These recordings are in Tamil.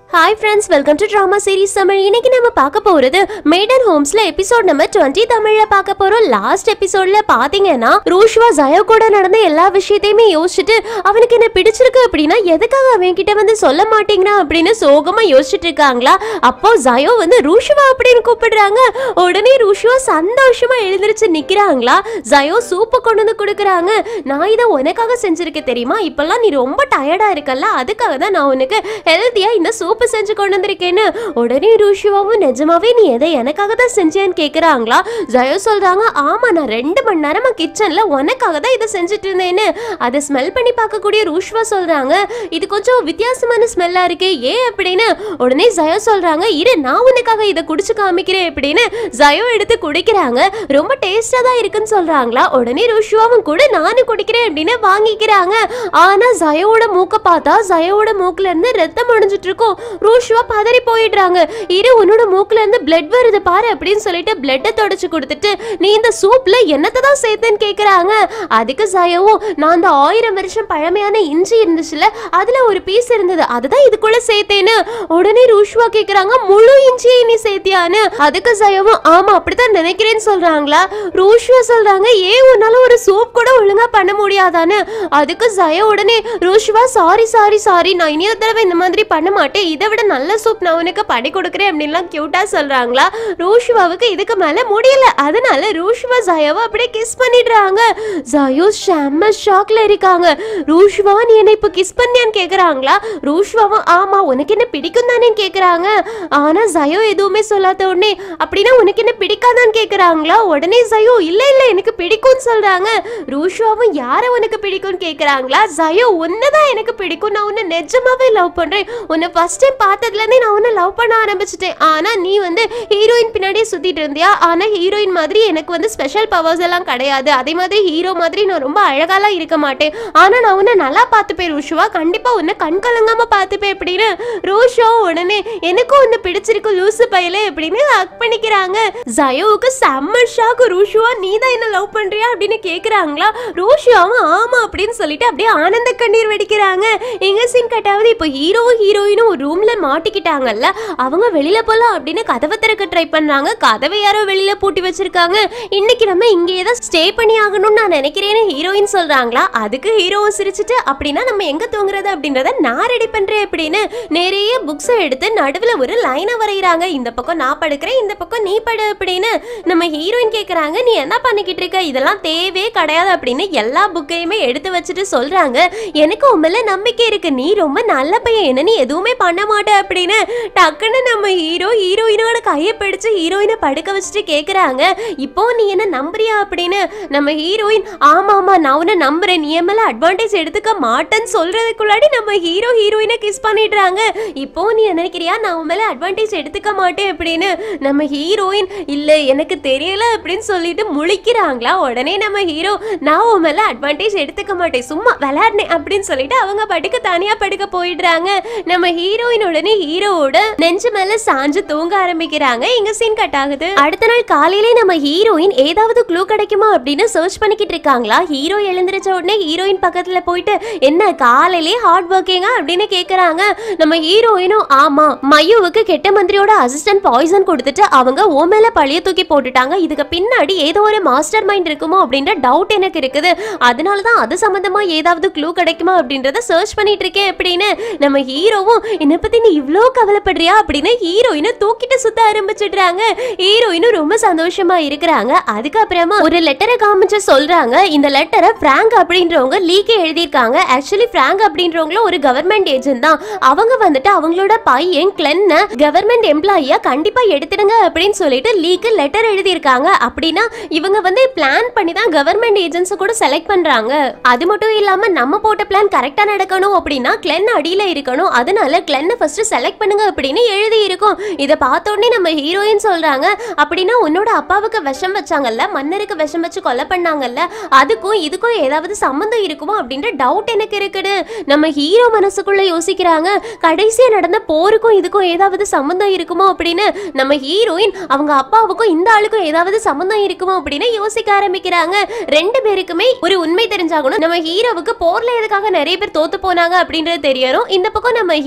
hi friends welcome to drama series Tamil இன்னைக்கு நம்ம பார்க்க போறது மேடன் ஹோம்ஸ்ல எபிசோட் நம்பர் டுவெண்ட்டி தமிழ்ல பார்க்க போறோம் லாஸ்ட் எபிசோட்ல பாத்தீங்கன்னா ரூஷ்வா ஜயோ கூட நடந்த எல்லா விஷயத்தையுமே யோசிச்சுட்டு அவனுக்கு என்ன பிடிச்சிருக்கு அப்படின்னா எதுக்காக அவன் கிட்ட வந்து சொல்ல மாட்டேங்கிறான் அப்படின்னு சோகமா யோசிச்சுட்டு இருக்காங்களா அப்போ ஜயோ வந்து ரூஷ்வா அப்படின்னு கூப்பிடுறாங்க உடனே ரூஷ்வா சந்தோஷமா எழுந்திருச்சு நிக்கிறாங்களா ஜயோ சூப்பு கொண்டு வந்து கொடுக்குறாங்க நான் இதை உனக்காக செஞ்சிருக்கேன் தெரியுமா இப்பெல்லாம் நீ ரொம்ப டயர்டா இருக்கல்ல அதுக்காக தான் நான் உனக்கு ஹெல்த்தியா இந்த சூப்பு செஞ்சு கொண்டு வந்திருக்கேன்னு உடனே ரூஷிவாவும் நிஜமாவே நீ எதை எனக்காக தான் செஞ்சேன்னு கேக்குறாங்களா ஜயோ சொல்றாங்க ஆமா நான் ரெண்டு மணி நேரமா கிச்சன்ல உனக்காக தான் இதை செஞ்சுட்டு இருந்தேன்னு அதை ஸ்மெல் பண்ணி பார்க்கக்கூடிய ரூஷ்வா சொல்றாங்க இது கொஞ்சம் வித்தியாசமான ஸ்மெல்லா இருக்கே ஏன் அப்படின்னு உடனே ஜயோ சொல்றாங்க இரு நான் உனக்காக இதை குடிச்சு காமிக்கிறேன் அப்படின்னு ஜயோ எடுத்து குடிக்கிறாங்க ரொம்ப டேஸ்டா தான் இருக்குன்னு சொல்றாங்களா உடனே ரூஷ்வாவும் கூட நானும் குடிக்கிறேன் அப்படின்னு வாங்கிக்கிறாங்க ஆனா ஜயோட மூக்க பார்த்தா ஜயோட மூக்குல இருந்து ரத்தம் முடிஞ்சிட்டு இருக்கும் ரூஷ்வா பதறி போயிடுறாங்க இரு உன்னோட மூக்குல இருந்து பிளட் வருது பாரு அப்படின்னு சொல்லிட்டு பிளட்டை தொடச்சு கொடுத்துட்டு நீ இந்த சூப்ல என்னத்தை தான் சேர்த்தேன்னு கேக்குறாங்க அதுக்கு ஜயோவும் நான் அந்த ஆயிரம் வருஷம் பழமையான இஞ்சி இருந்துச்சுல அதுல ஒரு பீஸ் இருந்தது அதுதான் இதுக்குள்ள சேர்த்தேன்னு உடனே ரூஷ்வா கேக்குறாங்க முழு இஞ்சியை நீ சேர்த்தியான்னு அதுக்கு ஜயோவும் ஆமா அப்படித்தான் நினைக்கிறேன்னு சொல்றாங்களா ரூஷ்வா சொல்றாங்க ஏன் உன்னால ஒரு சூப் கூட ஒழுங்கா பண்ண முடியாதான்னு அதுக்கு ஜய உடனே ரூஷ்வா சாரி சாரி சாரி நான் இனி ஒரு தடவை இந்த மாதிரி பண்ண மாட்டேன் இதை விட நல்ல சூப் நான் உனக்கு பண்ணி கொடுக்குறேன் அப்படின்லாம் கியூட்டா சொல்றாங்களா ரூஷ்வாவுக்கு இதுக்கு மேல முடியல அதனால ரூஷ்வா ஜயாவை அப்படியே கிஸ் பண்ணிடுறாங்க ஜயோ செம்ம ஷாக்ல இருக்காங்க ரூஷ்வா நீ என்ன இப்ப கிஸ் பண்ணியான்னு கேக்குறாங்களா ரூஷ்வாவும் ஆமா உனக்கு என்ன பிடிக்கும் தானே கேக்குறாங்க ஆனா ஜயோ எதுவுமே சொல்லாத உடனே அப்படின்னா உனக்கு என்ன பிடிக்காதான்னு கேக்குறாங்களா உடனே ஜயோ இல்ல இல்ல எனக்கு பிடிக்கும்னு சொல்றாங்க ரூஷ்வாவும் யார உனக்கு பிடிக்கும்னு கேக்குறாங்களா ஜயோ உன்னதான் எனக்கு பிடிக்கும் நான் உன்னை நிஜமாவே லவ் பண்றேன் உன்னை ஃபர்ஸ்ட் டைம் பார்த்ததுல இருந்தே நான் உன்னை லவ் பண்ண ஆரம்பிச்சிட்டேன் ஆனா நீ வந்து ஹீரோயின் பின்னாடியே சுத்திட்டு இருந்தியா ஆனா ஹீரோயின் மாதிரி எனக்கு வந்து ஸ்பெஷல் பவர்ஸ் எல்லாம் கிடையாது அதே மாதிரி ஹீரோ மாதிரி நான் ரொம்ப அழகாலாம் இருக்க மாட்டேன் ஆனா நான் உன்னை நல்லா பார்த்துப்பேன் ரூஷ்வா கண்டிப்பா உன்னை கண் கலங்காம பார்த்துப்பேன் அப்படின்னு ரூஷோ உடனே எனக்கும் உன்னை பிடிச்சிருக்கு லூசு பையலே அப்படின்னு ஹக் பண்ணிக்கிறாங்க ஜயோவுக்கு செம்ம ஷாக்கு ரூஷுவா நீ தான் என்ன லவ் பண்றியா அப்படின்னு கேக்குறாங்களா ரூஷுவாவும் ஆமா அப்படின்னு சொல்லிட்டு அப்படியே ஆனந்த கண்ணீர் வெடிக்கிறாங்க எங்க சிங் கட்டாவது இப்போ ஹீரோவும் ஹீரோயினும் ஒரு ரூம்ல மாட்டிக்கிட்டாங்கல்ல அவங்க வெளியில போலாம் அப்படின்னு கதவை திறக்க ட்ரை பண்றாங்க கதவை யாரோ வெளியில பூட்டி வச்சிருக்காங்க இன்னைக்கு நம்ம இங்கேயே தான் ஸ்டே பண்ணி ஆகணும்னு நான் நினைக்கிறேன்னு ஹீரோயின் சொல்றாங்களா அதுக்கு ஹீரோவும் சிரிச்சிட்டு அப்படின்னா நம்ம எங்க தூங்குறது அப்படின்றத நான் ரெடி பண்றேன் அப்படின்னு நிறைய புக்ஸை எடுத்து நடுவுல ஒரு லைனை வரைகிறாங்க இந்த பக்கம் நான் படுக்கிறேன் இந்த பக்கம் நீ படு அப்படின்னு நம்ம ஹீரோயின் கேக்குறாங்க நீ என்ன பண்ணிக்கிட்டு இருக்க இதெல்லாம் தேவையே கிடையாது அப்படின்னு எல்லா புக்கையுமே எடுத்து வச்சுட்டு சொல்றாங்க எனக்கு உண்மையில நம்பிக்கை இருக்கு நீ ரொம்ப நல்ல பையன் என்ன நீ எதுவுமே பண்ண மாட்ட அப்படின்னு டக்குன்னு நம்ம ஹீரோ ஹீரோயினோட கையை பிடிச்சு ஹீரோயினை படுக்க வச்சுட்டு கேக்குறாங்க இப்போ நீ என்ன நம்புறியா அப்படின்னு நம்ம ஹீரோயின் ஆமா ஆமா நான் உன்னை நம்புறேன் நீ என் மேல அட்வான்டேஜ் எடுத்துக்க மாட்டேன்னு சொல்றதுக்குள்ளாடி நம்ம ஹீரோ ஹீரோயினை கிஸ் பண்ணிடுறாங்க இப்போ நீ நினைக்கிறியா நான் உன் மேல அட்வான்டேஜ் எடுத்துக்க மாட்டேன் அப்படின்னு நம்ம ஹீரோயின் இல்ல எனக்கு தெரியல அப்படின்னு சொல்லிட்டு முழிக்கிறாங்களா உடனே நம்ம ஹீரோ நான் உன் மேல அட்வான்டேஜ் எடுத்துக்க மாட்டேன் சும்மா விளையாடினேன் அப்படின்னு சொல்லிட்டு அவங்க படுக்க தனியா படுக்க போயிடுறாங்க நம்ம ஹீரோயின் உடனே ஹீரோவோட நெஞ்சு மேல சாஞ்சு தூங்க ஆரம்பிக்கிறாங்க இங்க சீன் கட் ஆகுது அடுத்த நாள் காலையிலே நம்ம ஹீரோயின் ஏதாவது க்ளூ கிடைக்குமா அப்படின்னு சர்ச் பண்ணிக்கிட்டு இருக்காங்களா ஹீரோ எழுந்திருச்ச உடனே ஹீரோயின் பக்கத்துல போயிட்டு என்ன காலையிலே ஹார்ட் ஒர்க்கிங்கா அப்படின்னு கேக்குறாங்க நம்ம ஹீரோயினும் ஆமா மயுவுக்கு கெட்ட மந்திரியோட அசிஸ்டன்ட் பாய்சன் கொடுத்துட்டு அவங்க ஓ மேல பழிய தூக்கி போட்டுட்டாங்க இதுக்கு பின்னாடி ஏதோ ஒரு மாஸ்டர் மைண்ட் இருக்குமோ அப்படின்ற டவுட் எனக்கு இருக்குது அதனால தான் அது சம்பந்தமா ஏதாவது க்ளூ கிடைக்குமா அப்படின்றத சர்ச் பண்ணிட்டு இருக்கேன் அப்படின்னு நம்ம ஹீரோவும் என்னை பத்தி நீ இவ்ளோ கவலைப்படுறியா அப்படின்னு ஹீரோயினை தூக்கிட்டு சுத்த ஆரம்பிச்சிடுறாங்க ஹீரோயினும் ரொம்ப சந்தோஷமா இருக்கிறாங்க அதுக்கப்புறமா ஒரு லெட்டரை காமிச்சு சொல்றாங்க இந்த லெட்டரை பிராங்க் அப்படின்றவங்க லீக் எழுதியிருக்காங்க ஆக்சுவலி பிராங்க் அப்படின்றவங்களும் ஒரு கவர்மெண்ட் ஏஜென்ட் தான் அவங்க வந்துட்டு அவங்களோட பையன் கிளென்ன கவர்மெண்ட் எம்ப்ளாயியா கண்டிப்பா எடுத்துடுங்க அப்படின்னு சொல்லிட்டு லீக்கு லெட்டர் எழுதியிருக்காங்க அப்படின்னா இவங்க வந்து பிளான் பண்ணி தான் கவர்மெண்ட் ஏஜென்ட்ஸ் கூட செலக்ட் பண்றாங்க அது மட்டும் இல்லாம நம்ம போட்ட பிளான் கரெக்டா நடக்கணும் அப்படின்னா கிளென் அடியில இருக்கணும் அதனால கிளென்னை ஃபர்ஸ்ட் செலக்ட் பண்ணுங்க அப்படின்னு எழுதி இருக்கும் இதை பார்த்த உடனே நம்ம ஹீரோயின் சொல்றாங்க அப்படின்னா உன்னோட அப்பாவுக்கு விஷம் வச்சாங்கல்ல மன்னருக்கு விஷம் வச்சு கொலை பண்ணாங்கல்ல அதுக்கும் இதுக்கும் ஏதாவது சம்மந்தம் இருக்குமோ அப்படின்ற டவுட் எனக்கு இருக்குது நம்ம ஹீரோ மனசுக்குள்ள யோசிக்கிறாங்க கடைசியா நடந்த போருக்கும் இதுக்கும் ஏதாவது சம்மந்தம் இருக்குமோ அப்படின்னு நம்ம ஹீரோயின் அவங்க அப்பாவுக்கும் இந்த ஆளுக்கும் ஏதாவது சம்மந்தம் இருக்குமோ அப்படின்னு யோசிக்க ஆரம்பிக்கிறாங்க ரெண்டு பேருக்குமே ஒரு உண்மை தெரிஞ்சாகணும் நம்ம ஹீரோவுக்கு போர்ல எதுக்காக நிறைய பேர் தோத்து போனாங்க அப்படின்றது தெரியணும் இந்த பக்கம் நம்ம ஹீரோயினுக்கு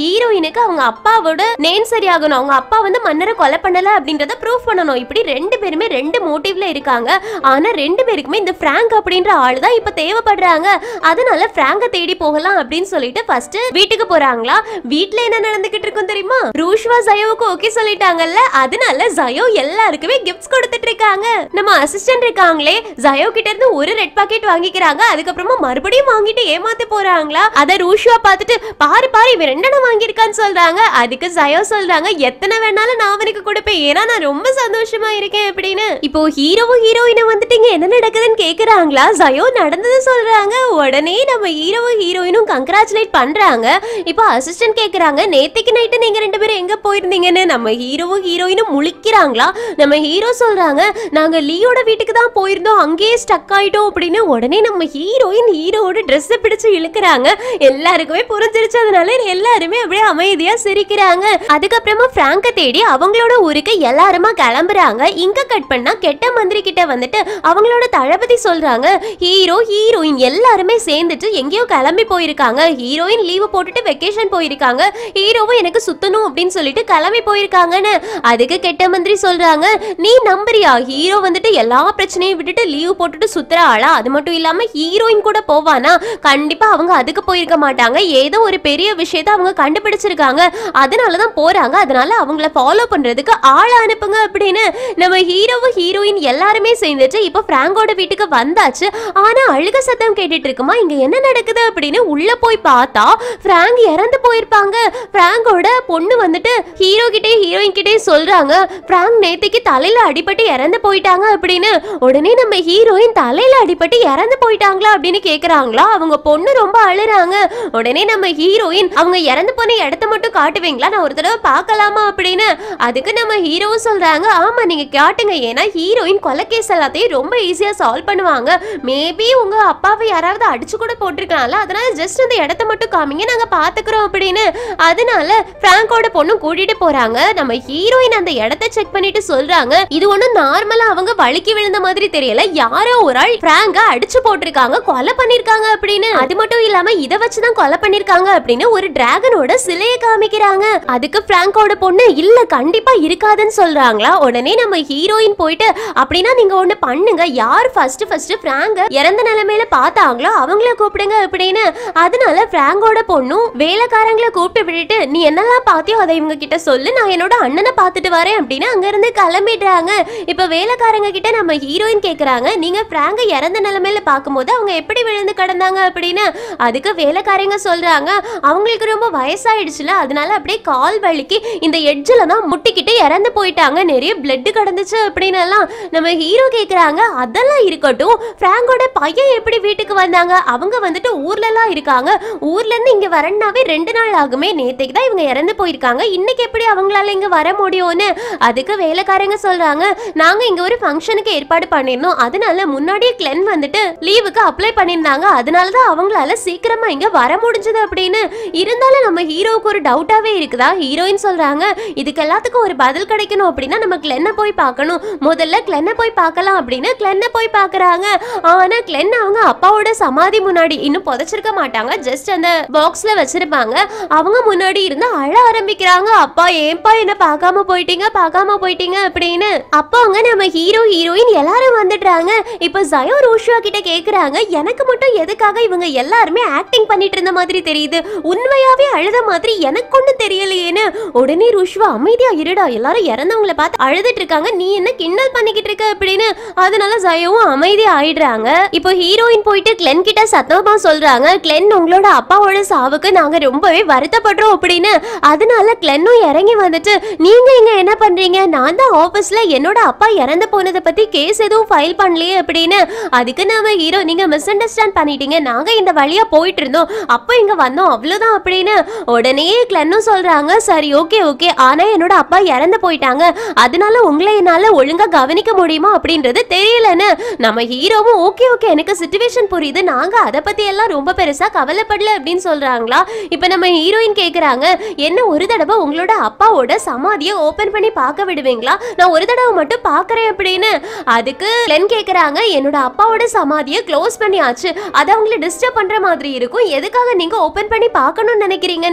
ஹீரோயினுக்கு அவங்க அப்பாவோட நேம் சரியாகணும் அவங்க அப்பா வந்து மன்னரை கொலை பண்ணல அப்படின்றத ப்ரூவ் பண்ணணும் இப்படி ரெண்டு பேருமே ரெண்டு மோட்டிவ்ல இருக்காங்க ஆனா ரெண்டு பேருக்குமே இந்த பிராங்க் அப்படின்ற ஆளு தான் இப்ப தேவைப்படுறாங்க அதனால பிராங்க தேடி போகலாம் அப்படின்னு சொல்லிட்டு ஃபர்ஸ்ட் வீட்டுக்கு போறாங்களா வீட்ல என்ன நடந்துகிட்டு இருக்கும் தெரியுமா ரூஷ்வா ஜயோவுக்கு ஓகே சொல்லிட்டாங்கல்ல அதனால ஜயோ எல்லாருக்குமே கிஃப்ட்ஸ் கொடுத்துட்டு இருக்காங்க நம்ம அசிஸ்டன்ட் இருக்காங்களே ஜயோ கிட்ட இருந்து ஒரு ரெட் பாக்கெட் வாங்கிக்கிறாங்க அதுக்கப்புறமா மறுபடியும் வாங்கிட்டு ஏமாத்தி போறாங்களா அத ரூஷ்வா பார்த்துட்டு பாரு பாரு இவன் ரெண்டெண்ணம் வாங்கியிருக்கான்னு சொல்றாங்க அதுக்கு ஜயோ சொல்றாங்க எத்தனை வேணாலும் நான் அவனுக்கு கொடுப்பேன் ஏன்னா நான் ரொம்ப சந்தோஷமா இருக்கேன் அப்படின்னு இப்போ ஹீரோவும் ஹீரோயினும் வந்துட்டு இங்க என்ன நடக்குதுன்னு கேக்குறாங்களா ஜயோ நடந்தது சொல்றாங்க உடனே நம்ம ஹீரோவும் ஹீரோயினும் கங்க்ராச்சுலேட் பண்றாங்க இப்போ அசிஸ்டன்ட் கேக்குறாங்க நேத்திக்கு நைட்டு நீங்க ரெண்டு பேரும் எங்க போயிருந்தீங்கன்னு நம்ம ஹீரோவும் ஹீரோயினும் முழிக்கிறாங்களா நம்ம ஹீரோ சொல்றாங்க நாங்க லீயோட வீட்டுக்கு தான் போயிருந்தோம் அங்கேயே ஸ்டக் ஆயிட்டோம் அப்படின்னு உடனே நம்ம ஹீரோயின் ஹீரோவோட ட்ரெஸ்ஸை பிடிச்சு இழுக்கிறாங்க எல்லாருக்குமே புரிஞ்சிருச்சு அதனால எல்லாருமே அப்படியே அமைதியா சிரிக்கிறாங்க அதுக்கப்புறமா பிராங்க தேடி அவங்களோட ஊருக்கு எல்லாருமா கிளம்புறாங்க இங்க கட் பண்ணா கெட்ட மந்திரி கிட்ட வந்துட்டு அவங்களோட தளபதி சொல்றாங்க ஹீரோ ஹீரோயின் எல்லாருமே சேர்ந்துட்டு எங்கேயோ கிளம்பி போயிருக்காங்க ஹீரோயின் லீவு போட்டுட்டு வெக்கேஷன் போயிருக்காங்க ஹீரோவும் எனக்கு சுத்தணும் அப்படின்னு சொல்லிட்டு கிளம்பி போயிருக்காங்கன்னு அதுக்கு கெட்ட மந்திரி சொல்றாங்க நீ நம்புறியா ஹீரோ வந்துட்டு எல்லா பிரச்சனையும் விட்டுட்டு லீவ் போட்டுட்டு சுத்துற ஆளா அது மட்டும் இல்லாம ஹீரோயின் கூட போவானா கண்டிப்பா அவங்க அதுக்கு போயிருக்க மாட்டாங்க ஏதோ ஒரு பெரிய விஷயத்த அவங்க கண்டுபிடிச்சிருக்காங்க அதனாலதான் போறாங்க அதனால அவங்கள ஃபாலோ பண்றதுக்கு ஆள் அனுப்புங்க அப்படின்னு நம்ம ஹீரோவும் ஹீரோயின் எல்லாருமே சேர்ந்துட்டு இப்போ பிராங்கோட வீட்டுக்கு வந்தாச்சு ஆனா அழுக சத்தம் கேட்டுட்டு இருக்குமா இங்க என்ன நடக்குது அப்படின்னு உள்ள போய் பார்த்தா பிராங்க் இறந்து போயிருப்பாங்க பிராங்கோட பொண்ணு வந்துட்டு ஹீரோ கிட்டே ஹீரோயின் கிட்டே சொல்றாங்க பிராங்க் நேத்திக்கு தலையில அடிபட்டு இறந்து போயிட்டாங்க அப்படின்னு உடனே நம்ம ஹீரோயின் தலையில அடிபட்டு இறந்து போயிட்டாங்களா அப்படின்னு கேக்குறாங்களா அவங்க பொண்ணு ரொம்ப அழுறாங்க உடனே நம்ம ஹீரோயின் அவங்க இறந்து போன இடத்த மட்டும் காட்டுவீங்களா நான் ஒரு தடவை பார்க்கலாமா அப்படின்னு அதுக்கு நம்ம ஹீரோவும் சொல்றாங்க ஆமா நீங்க காட்டுங்க ஏன்னா ஹீரோயின் கொலை கேஸ் எல்லாத்தையும் ரொம்ப ஈஸியா சால்வ் பண்ணுவாங்க மேபி உங்க அப்பாவை யாராவது அடிச்சு கூட போட்டிருக்கலாம்ல அதனால ஜஸ்ட் அந்த இடத்த மட்டும் காமிங்க நாங்க பாத்துக்கிறோம் அப்படின்னு அதனால பிராங்கோட பொண்ணு கூட்டிட்டு போறாங்க நம்ம ஹீரோயின் அந்த இடத்த செக் பண்ணிட்டு சொல்றாங்க இது ஒண்ணும் நார்மலா அவங்க வழுக்கி விழுந்த மாதிரி தெரியல யாரோ ஒரு ஆள் பிராங்க அடிச்சு போட்டிருக்காங்க கொலை பண்ணிருக்காங்க அப்படின்னு அது மட்டும் இல்லாம இத வச்சுதான் கொலை பண்ணிருக்காங்க அப்படின்னு ஒரு டிராகனோட சிலையை காமிக்கிறாங்க அதுக்கு பிராங்கோட பொண்ணு இல்ல கண்டிப்பா இருக்காதுன்னு சொல்றாங்களா உடனே நம்ம ஹீரோயின் போயிட்டு அப்படின்னா நீங்க ஒண்ணு பண்ணுங்க யார் ஃபர்ஸ்ட் ஃபர்ஸ்ட் பிராங்க இறந்த நிலைமையில பார்த்தாங்களோ அவங்கள கூப்பிடுங்க அப்படின்னு அதனால பிராங்கோட பொண்ணும் வேலைக்காரங்களை கூப்பிட்டு விட்டுட்டு நீ என்னெல்லாம் பாத்தியோ அதை இவங்க கிட்ட சொல்லு நான் என்னோட அண்ணனை பார்த்துட்டு வரேன் அப்படின்னு அங்க இருந்து கிளம்பிடுறாங்க இப்ப வேலைக்காரங்க கிட்ட நம்ம ஹீரோயின் கேக்குறாங்க நீங்க பிராங்க இறந்த நிலைமையில பார்க்கும்போது அவங்க எப்படி விழுந்து கிடந்தாங்க அப்படின்னு அதுக்கு வேலைக்காரங்க சொல்றாங்க அவங்களுக்கு ரொம்ப வயசாயிடுச்சுல அதனால அப்படியே கால் வலிக்கு இந்த எட்ஜில் தான் முட்டிக்கிட்டு இறந்து போயிட்டாங்க நிறைய பிளட் கடந்துச்சு அப்படின்னு எல்லாம் நம்ம ஹீரோ கேக்குறாங்க அதெல்லாம் இருக்கட்டும் பிராங்கோட பையன் எப்படி வீட்டுக்கு வந்தாங்க அவங்க வந்துட்டு ஊர்ல எல்லாம் இருக்காங்க ஊர்ல இருந்து இங்க வரணும்னாவே ரெண்டு நாள் ஆகுமே நேத்தைக்கு தான் இவங்க இறந்து போயிருக்காங்க இன்னைக்கு எப்படி அவங்களால இங்க வர முடியும்னு அதுக்கு வேலைக்காரங்க சொல்றாங்க நாங்க இங்க ஒரு ஃபங்க்ஷனுக்கு ஏற்பாடு பண்ணிருந்தோம் அதனால முன்னாடியே கிளென் வந்துட்டு லீவுக்கு அப்ளை பண்ணிருந்தாங்க அதனால தான் அவங்களால சீக்கிரமா இங்க வர முடிஞ்சது அப்படின்னு இருந்தாலும் நம்ம ஹீரோவுக்கு ஒரு டவுட்டாவே இருக்குதா ஹீரோயின் சொல்றாங்க இதுக்கு எல்லாத்துக்கும் ஒரு பதில் கிடைக்கணும் அப்படின்னா நம்ம கிளென்னை போய் பார்க்கணும் முதல்ல கிளென்னை போய் பார்க்கலாம் அப்படின்னு கிளென்னை போய் பார்க்கறாங்க ஆனா கிளென் அவங்க அப்பாவோட சமாதி முன்னாடி இன்னும் புதைச்சிருக்க மாட்டாங்க ஜஸ்ட் அந்த பாக்ஸ்ல வச்சிருப்பாங்க அவங்க முன்னாடி இருந்து அழ ஆரம்பிக்கிறாங்க அப்பா ஏன்பா என்ன பார்க்காம போயிட்டீங்க பார்க்காம போயிட்டீங்க அப்படின்னு அப்போ அங்க நம்ம ஹீரோ ஹீரோயின் எல்லாரும் வந்துடுறாங்க இப்போ ஜயோ ரோஷுவா கிட்ட கேக்குறாங்க எனக்கு மட்டும் எதுக்காக இவங்க எல்லாருமே ஆக்டிங் பண்ணிட்டு இருந்த மாதிரி தெரியுது உண்மையாவே அழுத மாதிரி எனக்கு ஒண்ணும் தெரியலையேன்னு உடனே ருஷ்வா அமைதியா இருடா எல்லாரும் இறந்தவங்கள பார்த்து அழுதுட்டு இருக்காங்க நீ என்ன கிண்டல் பண்ணிக்கிட்டு இருக்க அப்படின்னு அதனால ஜயோவும் அமைதி ஆயிடுறாங்க இப்போ ஹீரோயின் போயிட்டு கிளென் கிட்ட சத்தமா சொல்றாங்க கிளென் உங்களோட அப்பாவோட சாவுக்கு நாங்க ரொம்பவே வருத்தப்படுறோம் அப்படின்னு அதனால கிளென்னும் இறங்கி வந்துட்டு நீங்க இங்க என்ன பண்றீங்க நான் தான் ஆபீஸ்ல என்னோட அப்பா இறந்து போனதை பத்தி கேஸ் எதுவும் ஃபைல் பண்ணலையே அப்படின்னு அதுக்கு நாம ஹீரோ நீங்க மிஸ் அண்டர்ஸ்டாண்ட் பண்ணிட்டீங்க நாங்க இந்த வழியா போயிட்டு இருந்தோம் அப்போ இங்க வந்தோம் அவ்வளவுதான் அப்படின்னு உடனே கிளென்னும் சொல்றாங்க சரி ஓகே ஓகே ஆனா என்னோட அப்பா இறந்து போயிட்டாங்க அதனால உங்களை என்னால ஒழுங்கா கவனிக்க முடியுமா அப்படின்றது தெரியலன்னு நம்ம ஹீரோவும் ஓகே ஓகே எனக்கு சுச்சுவேஷன் புரியுது நாங்க அதை பத்தி எல்லாம் ரொம்ப பெருசா கவலைப்படல அப்படின்னு சொல்றாங்களா இப்ப நம்ம ஹீரோயின் கேக்குறாங்க என்ன ஒரு தடவை உங்களோட அப்பாவோட சமாதியை ஓபன் பண்ணி பார்க்க விடுவீங்களா நான் ஒரு தடவை மட்டும் பார்க்கறேன் அப்படின்னு அதுக்கு லென் கேக்குறாங்க என்னோட அப்பாவோட சமாதியை க்ளோஸ் பண்ணியாச்சு அது அவங்கள டிஸ்டர்ப் பண்ற மாதிரி இருக்கும் எதுக்காக நீங்க ஓபன் பண்ணி பார்க்கணும்னு நினைக்கிறீங்கன்னு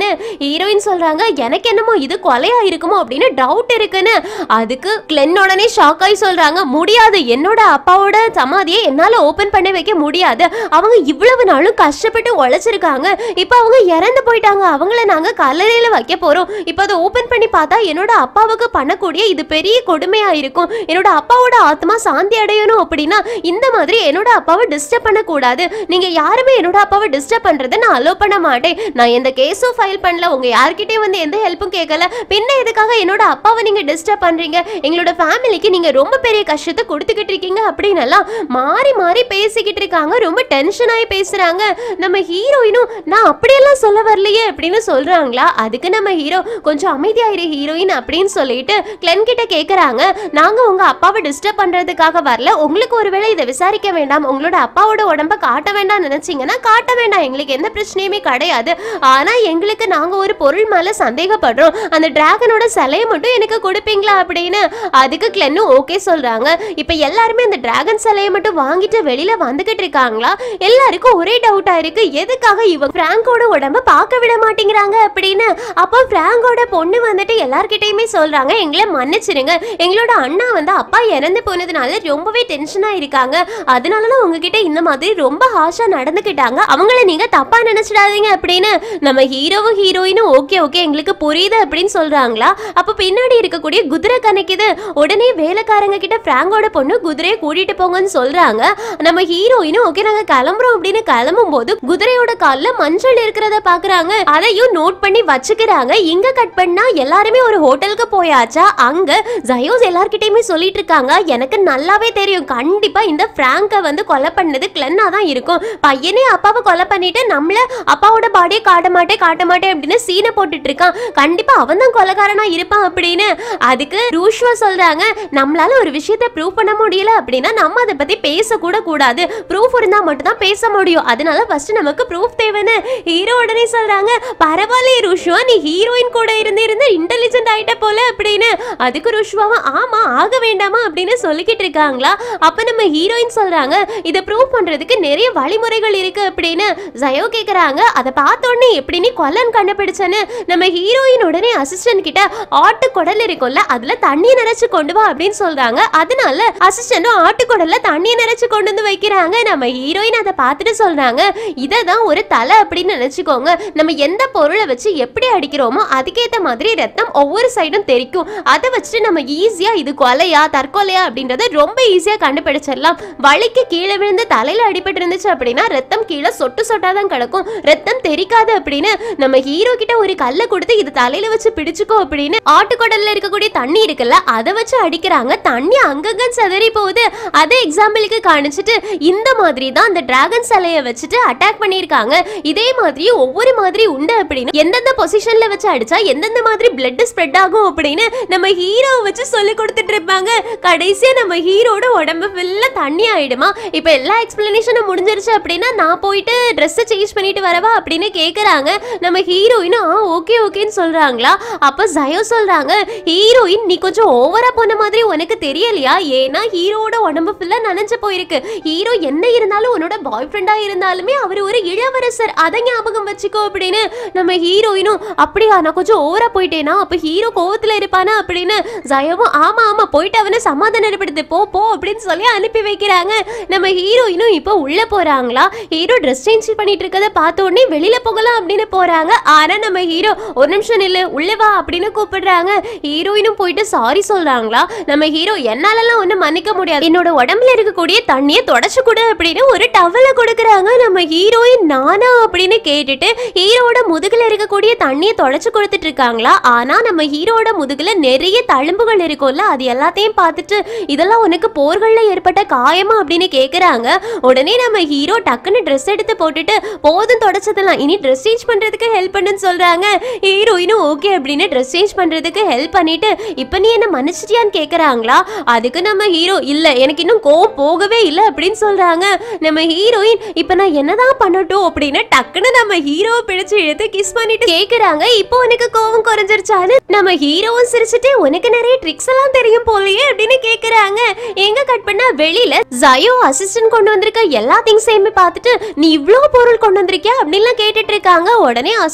ஹீரோயின் சொல்றாங்க எனக்கு என்னமோ இது கொலையா இருக்குமோ அப்படின்னு டவுட் இருக்குன்னு அதுக்கு கிளென் உடனே ஷாக் ஆகி சொல்றாங்க முடியாது என்னோட அப்பாவோட சமாதியை என்னால ஓபன் பண்ணி வைக்க முடியாது அவங்க இவ்வளவு நாளும் கஷ்டப்பட்டு உழைச்சிருக்காங்க இப்போ அவங்க இறந்து போயிட்டாங்க அவங்கள நாங்க கல்லறையில வைக்க போறோம் இப்போ அதை ஓபன் பண்ணி பார்த்தா என்னோட அப்பாவுக்கு பண்ணக்கூடிய இது பெரிய கொடுமையா இருக்கும் என்னோட அப்பாவோட ஆத்மா சாந்தி அடையணும் அப்படின்னா இந்த மாதிரி என்னோட அப்பாவை டிஸ்டர்ப் பண்ணக்கூடாது நீங்க யாருமே என்னோட அப்பாவை டிஸ்டர்ப் பண்றதை நான் அலோ பண்ண மாட்டேன் நான் எந்த கேஸும் ஃபைல் பண்ணல உங்க யார்கிட்டயும் வந்து எந்த ஹெல்ப்பும் கேட்கல பின்ன எதுக்காக என்னோட அப்பாவை நீங்க டிஸ்டர்ப் பண்றீங்க எங்களோட ஃபேமிலிக்கு நீங்க ரொம்ப பெரிய கஷ்டத்தை கொடுத்துக்கிட்டு இருக்கீங்க அப்படின்னு எல்லாம் மாறி மாறி பேசிக்கிட்டு இருக்காங்க ரொம்ப டென்ஷன் ஆகி பேசுறாங்க நம்ம ஹீரோயினும் நான் அப்படியெல்லாம் சொல்ல வரலையே அப்படின்னு சொல்றாங்களா அதுக்கு நம்ம ஹீரோ கொஞ்சம் அமைதியாயிரு ஹீரோயின் அப்படின்னு சொல்லிட்டு கிளென் கிட்ட கேக்குறாங்க நாங்க உங்க அப்பாவை டிஸ்டர்ப் பண்றதுக்காக வரல உங்களுக்கு ஒருவேளை இதை விசாரிக்க வேண்டாம் உங்களோட அப்பாவோட உடம்ப காட்ட வேண்டாம் நினைச்சீங்கன்னா காட்ட வேண்டாம் எங்களுக்கு எந்த பிரச்சனையுமே கிடையாது ஆனா எங்களுக்கு நாங்க ஒரு பொருள் மேல சந்தேகப்படுறோம் அந்த டிராகனோட சிலையை மட்டும் எனக்கு கொடுப்பீங்களா அப்படின்னு அதுக்கு கிளென்னும் ஓகே சொல்றாங்க இப்ப எல்லாருமே அந்த டிராகன் சிலையை மட்டும் வாங்கிட்டு வெளியில வந்துகிட்டு இருக்காங்களா எல்லாருக்கும் ஒரே டவுட்டா இருக்கு எதுக்காக இவங்க பிராங்கோட உடம்ப பார்க்க விட மாட்டேங்கிறாங்க அப்படின்னு அப்போ பிராங்கோட பொண்ணு வந்துட்டு எல்லார்கிட்டயுமே சொல்றாங்க எங்களை மன்னிச்சிருங்க எங்களோட அண்ணா வந்து அப்பா இறந்து போனதுனால ரொம்பவே டென்ஷனா இருக்காங்க அதனாலலாம் உங்ககிட்ட இந்த மாதிரி ரொம்ப ஹாஷா நடந்துக்கிட்டாங்க அவங்கள நீங்க தப்பா நினைச்சிடாதீங்க அப்படின்னு நம்ம ஹீரோவும் ஹீரோயினும் ஓகே ஓகே எங்களுக்கு புரியுது அப்படின்னு சொல்றாங்களா அப்ப பின்னாடி இருக்கக்கூடிய குதிரை கணக்குது உடனே வேலைக்காரங்க கிட்ட பிராங்கோட பொண்ணு குதிரையை கூட்டிட்டு போங்கன்னு சொல்றாங்க நம்ம ஹீரோயினும் ஓகே நாங்க கிளம்புறோம் அப்படின்னு கிளம்பும் போது குதிரையோட கால்ல மஞ்சள் இருக்கிறத பாக்குறாங்க அதையும் நோட் பண்ணி வச்சுக்கிறாங்க இங்க கட் பண்ணா எல்லாருமே ஒரு ஹோட்டலுக்கு போயாச்சா அங்க ஜயோஸ் எல்லார்கிட்டயுமே சொல்லிட்டு இருக்காங்க எனக்கு நல்லாவே தெரியும் கண்டிப்பா இந்த பிராங்க வந்து கொலை பண்ணது கிளென்னா தான் இருக்கும் பையனே அப்பாவை கொலை பண்ணிட்டு நம்மள அப்பாவோட பாடியை காட்ட மாட்டேன் காட்ட மாட்டேன் அப்படின்னு சீனை போட்டுட்டு இருக்கான் கண்டிப்பா அவன் தான் கொலைகாரனா இருப்பான் அப்படின்னு அதுக்கு ரூஷ்வா சொல்றாங்க நம்மளால ஒரு விஷயத்தை ப்ரூவ் பண்ண முடியல அப்படின்னா நம்ம அதை பத்தி பேச கூட கூடாது ப்ரூஃப் இருந்தா மட்டும் தான் பேச முடியும் அதனால ஃபர்ஸ்ட் நமக்கு ப்ரூஃப் தேவைன்னு ஹீரோ உடனே சொல்றாங்க பரவாயில்ல ருஷ்வா நீ ஹீரோயின் கூட இருந்து இருந்து இன்டெலிஜென்ட் ஆயிட்ட போல அப்படின்னு அதுக்கு ருஷ்வாவும் ஆமா ஆக வேண்டாமா அப்படின்னு சொல்லிக்கிட்டு இருக்காங்களா அப்ப நம்ம ஹீரோயின் சொல்றாங்க இதை ப்ரூவ் பண்றதுக்கு நிறைய வழிமுறைகள் இருக்கு அப்படின்னு ஜயோ கேக்குறாங்க அதை பார்த்த உடனே எப்படி நீ கொல்லன் கண்டுபிடிச்சேன்னு நம்ம ஹீரோயின் உடனே அசிஸ்டன்ட் கிட்ட ஆட்டு குடல் இருக்கும்ல அதுல தண்ணி நிறைச்சு கொண்டு வா அப்படின்னு சொல்றாங்க அதனால அசிஸ்டன்டும் ஆட்டு குடல்ல தண்ணி நிறைச்சு கொண்டு வந்து வைக்கிறாங்க நம்ம ஹீரோயின் அதை பார்த்துட்டு சொல்றாங்க இதை தான் ஒரு தலை அப்படின்னு நினைச்சுக்கோங்க நம்ம எந்த பொருளை வச்சு எப்படி அடிக்கிறோமோ அதுக்கேத்த மாதிரி ரத்தம் ஒவ்வொரு சைடும் தெரிக்கும் அதை வச்சுட்டு நம்ம ஈஸியா இது கொலையா தற்கொலையா அப்படின்றத ரொம்ப ஈஸியா கண்டுபிடிச்சிடலாம் வலிக்கு கீழே விழுந்து தலையில அடிபட்டு இருந்துச்சு அப்படின்னா ரத்தம் கீழே சொட்டு சொட்டா தான் கிடக்கும் ரத்தம் தெரிக்காது அப்படின்னு நம்ம ஹீரோ கிட்ட ஒரு கல்லை கொடுத்து இது தலையில வச்சு பிடிச்சுக்கோ அப்படின்னு ஆட்டுக்குடல்ல இருக்கக்கூடிய தண்ணி இருக்குல்ல அதை வச்சு அடிக்கிறாங்க தண்ணி அங்கங்க சிதறி போகுது அதை எக்ஸாம்பிளுக்கு காணிச்சிட்டு இந்த மாதிரி தான் அந்த டிராகன் சிலையை வச்சுட்டு அட்டாக் பண்ணியிருக்காங்க இதே மாதிரி ஒவ்வொரு மாதிரி உண்டு அப்படின்னு எந்தெந்த பொசிஷன்ல வச்சு அடிச்சா எந்தெந்த மாதிரி பிளட் ஸ்ப்ரெட் ஆகும் அப்படின்னு நம்ம ஹீரோவை வச்சு சொல்லி கொடுத்துட்டு இருப்பாங்க கடைசியா நம்ம ஹீரோட உடம்பு ஃபுல்லா தண்ணி ஆயிடுமா இப்போ எல்லா எக்ஸ்பிளனேஷனும் முடிஞ்சிருச்சு அப்படின்னா நான் போயிட்டு ட்ரெஸ்ஸை சேஞ்ச் பண்ணிட்டு வரவா அப்படின்னு கேக்குறாங்க நம்ம ஹீரோயினும் ஆ ஓகே ஓகேன்னு சொல்றாங்களா அப்ப ஜயோ சொல்றாங்க ஹீரோயின் நீ கொஞ்சம் ஓவரா போன மாதிரி உனக்கு தெரியலையா ஏன்னா ஹீரோவோட உடம்பு ஃபுல்லா நனைஞ்சு போயிருக்கு ஹீரோ என்ன இருந்தாலும் உன்னோட பாய் ஃப்ரெண்டா இருந்தாலுமே அவர் ஒரு இளவரசர் அதை ஞாபகம் வச்சுக்கோ அப்படின்னு நம்ம ஹீரோயினும் அப்படியா நான் கொஞ்சம் ஓவரா போயிட்டேனா அப்ப ஹீரோ கோவத்துல இருப்பானா அப்படின்னு ஜயவும் ஆமா ஆமா போயிட்டு அவனை சமாதானப்படுத்து போ போ அப்படின்னு சொல்லி அனுப்பி வைக்கிறாங்க நம்ம ஹீரோயினும் இப்போ உள்ள போறாங்களா ஹீரோ ட்ரெஸ் சேஞ்ச் பண்ணிட்டு இருக்கத பார்த்த உடனே வெளியில போகலாம் அப்படின்னு போறாங்க ஆனா நம்ம ஹீரோ ஒரு நிமிஷம் நில்லு உள்ள வா அப்படின்னு கூப்பிடுறாங்க ஹீரோயினும் போயிட்டு சாரி சொல்றாங்களா நம்ம ஹீரோ என்னாலலாம் ஒண்ணும் மன்னிக்க முடியாது என்னோட உடம்புல இருக்கக்கூடிய தண்ணியை தொடச்சு கொடு அப்படின்னு ஒரு டவலை கொடுக்குறாங்க நம்ம ஹீரோயின் நானா அப்படின்னு கேட்டுட்டு ஹீரோட முதுகுல இருக்கக்கூடிய தண்ணியை தொடச்சு கொடுத்துட்டு இருக்காங்களா ஆனா நம்ம ஹீரோட முதுகுல நிறைய தழும்புகள் இருக்கும்ல அது எல்லாத்தையும் பார்த்துட்டு இதெல்லாம் உனக்கு போர்கள்ல ஏற்பட்ட காயமா அப்படின்னு கேக்குறாங்க உடனே நம்ம ஹீரோ டக்குன்னு ட்ரெஸ் எடுத்து போட்டுட்டு போதும் தொடச்சதெல்லாம் இனி ட்ரெஸ் சேஞ்ச் பண்றதுக்கு ஹெல்ப் பண்ணுன்னு சொல்றாங்க ஹீரோயினும் ஓகே அப்படின்னு ட்ரெஸ் சேஞ்ச் பண்றதுக்கு ஹெல்ப் பண்ணிட்டு இப்போ நீ என்ன மன்னிச்சிட்டியான்னு கேக்குறாங்களா அதுக்கு நம்ம ஹீரோ இல்ல எனக்கு இன்னும் கோவம் போகவே இல்லை அப்படின்னு சொல்றாங்க நம்ம ஹீரோயின் இப்போ நான் என்னதான் பண்ணட்டும் அப்படின்னு டக்குன்னு நம்ம ஹீரோவை பிடிச்சு இழுத்து கிஸ் பண்ணிட்டு கேக்குறாங்க இப்போ உனக்கு கோவம் குறைஞ்சிருச்சான்னு நம்ம ஹீரோவும் சிரிச்சுட்டு உனக்கு நிறைய ட்ரிக்ஸ் எல்லாம் தெரியும் போலயே அப்படின்னு கேக்குறாங்க எங்க கட் பண்ணா வெளியில ஜயோ அசிஸ்டன்ட் கொண்டு வந்திருக்க எல்லா திங்ஸையுமே பார்த்துட்டு நீ இவ்ளோ பொருள் கொண்டு வந்திருக்கியா அப்படின்லாம் கேட்டுட்டு இருக்காங்க உடனே அசிஸ்டன்ட்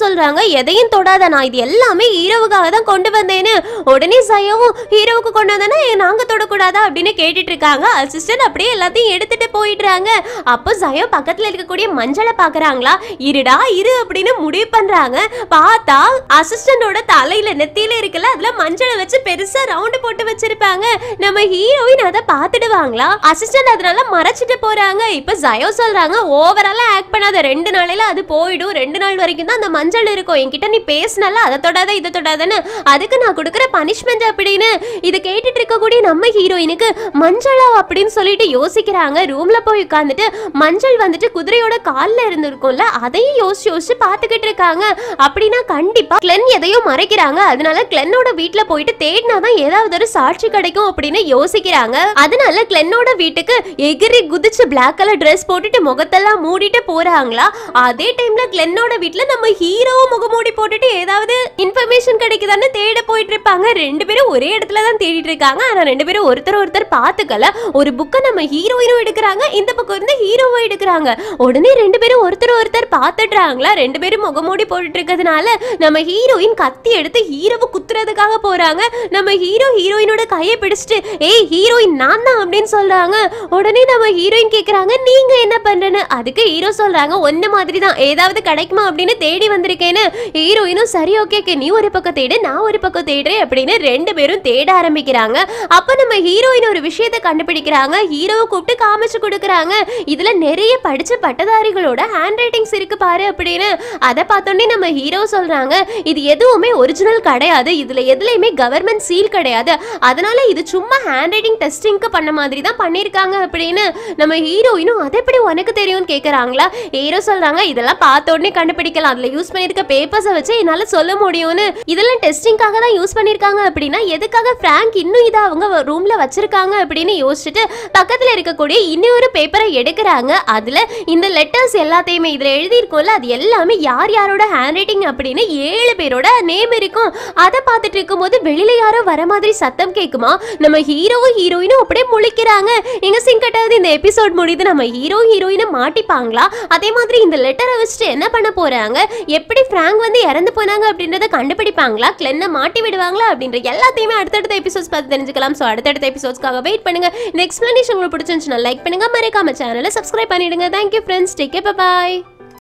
சொல்றாங்க எதையும் தொடாத நான் இது எல்லாமே ஹீரோவுக்காக தான் கொண்டு வந்தேன்னு உடனே சயோவும் ஹீரோவுக்கு கொண்டு வந்தேன்னா நாங்க தொடக்கூடாதா அப்படின்னு கேட்டுட்டு இருக்காங்க அசிஸ்டன்ட் அப்படியே எல்லாத்தையும் எடுத்துட்டு போயிடுறாங்க அப்போ சயோ பக்கத்துல இருக்கக்கூடிய மஞ்சளை பாக்குறாங்களா இருடா இரு அப்படின்னு முடிவு பண்றாங்க பார்த்தா அசிஸ்டண்டோட தலையில நெத்தியில இருக்குல்ல அதுல மஞ்சளை வச்சு பெருசா ரவுண்டு போட்டு வச்சிருப்பாங்க நம்ம ஹீரோயின் அதை பார்த்துடுவாங்களா அசிஸ்டன்ட் அதனால மறைச்சிட்டு போறாங்க இப்ப ஜயோ சொல்றாங்க ஓவராலா ஆக்ட் பண்ணாத ரெண்டு நாளையில அது போயிடும் ரெண்டு நாள் வரைக்கும் தான் அந்த மஞ்சள் இருக்கும் என்கிட்ட நீ பேசினால அதை தொடாத இதை தொடாதன்னு அதுக்கு நான் கொடுக்குற பனிஷ்மெண்ட் அப்படின்னு இதை கேட்டுட்டு இருக்கக்கூடிய நம்ம ஹீரோயினுக்கு மஞ்சளா அப்படின்னு சொல்லிட்டு யோசிக்கிறாங்க ரூம்ல போய் உட்காந்துட்டு மஞ்சள் வந்துட்டு குதிரையோட கால்ல இருந்திருக்கும்ல அதையும் யோசிச்சு யோசிச்சு பார்த்துக்கிட்டு இருக்காங்க அப்படின்னா கண்டிப்பா கிளென் எதையோ மறைக்கிறாங்க அதனால கிளென்னோட வீட்ல போயிட்டு தேடினாதான் ஏதாவது ஒரு சாட்சி கிடைக்கும் அப்படின்னு யோசிக்கிறாங்க அதனால கிளென்னோட வீட்டுக்கு எகிரி குதிச்சு பிளாக் கலர் Dress போட்டுட்டு முகத்தெல்லாம் மூடிட்டு போறாங்களா அதே டைம்ல கிளென்னோட வீட்ல நம்ம ஹீரோவும் முகமூடி போட்டுட்டு ஏதாவது இன்ஃபர்மேஷன் கிடைக்குதான்னு தேட போயிட்டு இருப்பாங்க ரெண்டு பேரும் ஒரே இடத்துல தான் தேடிட்டு இருக்காங்க ஆனா ரெண்டு பேரும் ஒருத்தர் ஒருத்தர் பார்த்துக்கல ஒரு புக்கை நம்ம ஹீரோயினும் எடுக்கிறாங்க இந்த பக்கம் இருந்து ஹீரோவும் எடுக்கிறாங்க உடனே ரெண்டு பேரும் ஒருத்தர் ஒருத்தர் பார்த்துடுறாங்களா ரெண்டு பேரும் முகமூடி போட்டுட்டு இருக்கிறதுனால நம்ம ஹீரோயின் கத்தி எடுத்து ஹீரோவை குத்துறதுக்காக போறாங்க நம்ம ஹீரோ ஹீரோயினோட கையை பிடிச்சிட்டு ஏய் ஹீரோயின் நான் தான் அப்படின்னு சொல்றாங்க உடனே நம்ம ஹீரோயின் கேக்குறாங்க நீங்க என்ன பண்றேன்னு அதுக்கு ஹீரோ சொல்றாங்க ஒன்ன மாதிரி தான் ஏதாவது கிடைக்குமா அப்படின்னு தேடி வந்திருக்கேன்னு ஹீரோயினும் சரி ஓகே நீ ஒரு பக்கம் தேடு நான் ஒரு பக்கம் தேடுறேன் அப்படின்னு ரெண்டு பேரும் தேட ஆரம்பிக்கிறாங்க அப்ப நம்ம ஹீரோயின் ஒரு விஷயத்தை கண்டுபிடிக்கிறாங்க ஹீரோவை கூப்பிட்டு காமிச்சு கொடுக்குறாங்க இதுல நிறைய படிச்ச பட்டதாரிகளோட ஹேண்ட் ரைட்டிங்ஸ் இருக்கு பாரு அப்படின்னு அதை பார்த்தோன்னே நம்ம ஹீரோ சொல்றாங்க இது எதுவுமே ஒரிஜினல் கிடையாது இதுல எதுலயுமே கவர்மெண்ட் சீல் கிடையாது அதனால இது சும்மா ஹேண்ட் ரைட்டிங் டெஸ்டிங்க்கு பண்ண மாதிரி தான் பண்ணிருக்காங்க அப்படின்னு நம்ம ஹீரோயினும் அது எப்படி உனக்கு தெரியும்னு கேக்குறாங்களா ஹீரோ சொல்றாங்க இதெல்லாம் பார்த்த உடனே கண்டுபிடிக்கலாம் அதுல யூஸ் பண்ணிருக்க பேப்பர்ஸை வச்சு என்னால சொல்ல முடியும்னு இதெல்லாம் டெஸ்டிங்காக தான் யூஸ் பண்ணிருக்காங்க அப்படின்னா எதுக்காக பிராங்க் இன்னும் இதை அவங்க ரூம்ல வச்சிருக்காங்க அப்படின்னு யோசிச்சுட்டு பக்கத்துல இருக்கக்கூடிய இன்னொரு பேப்பரை எடுக்கிறாங்க அதுல இந்த லெட்டர்ஸ் எல்லாத்தையுமே இதுல எழுதியிருக்கோம்ல அது எல்லாமே யார் யாரோட ஹேண்ட் ரைட்டிங் அப்படின்னு ஏழு பேரோட நேம் இருக்கும் அதை பார்த்துட்டு இருக்கும்போது வெளியில யாரோ வர மாதிரி சத்தம் கேட்குமா நம்ம ஹீரோவும் ஹீரோயினும் அப்படியே முழிக்கிறாங்க எங்க சிங்கட்டாவது இந்த எபிசோட் முடியுது நம்ம ஹீரோ ஹீரோயினை மாட்டிப்பாங்களா அதே மாதிரி இந்த லெட்டரை வச்சுட்டு என்ன பண்ண போறாங்க எப்படி ஃப்ராங்க் வந்து இறந்து போனாங்க அப்படின்றத கண்டுபிடிப்பாங்களா கிளென்னை மாட்டி விடுவாங்களா அப்படின்ற எல்லாத்தையுமே அடுத்தடுத்த எபிசோட்ஸ் பார்த்து தெரிஞ்சுக்கலாம் ஸோ அடுத்தடுத்த எபிசோட்ஸ்க்காக வெயிட் பண்ணுங்க இந்த எக்ஸ்பிளனேஷன் உங்களுக்கு பிடிச்சிருந்துச்சுன்னா லைக் பண்ணுங்க மறக்காம சேனலை சப்ஸ்கிரைப் பண்ணிடுங்க தேங்க்யூ ஃப்ரெண்ட்ஸ் டேக் பாய்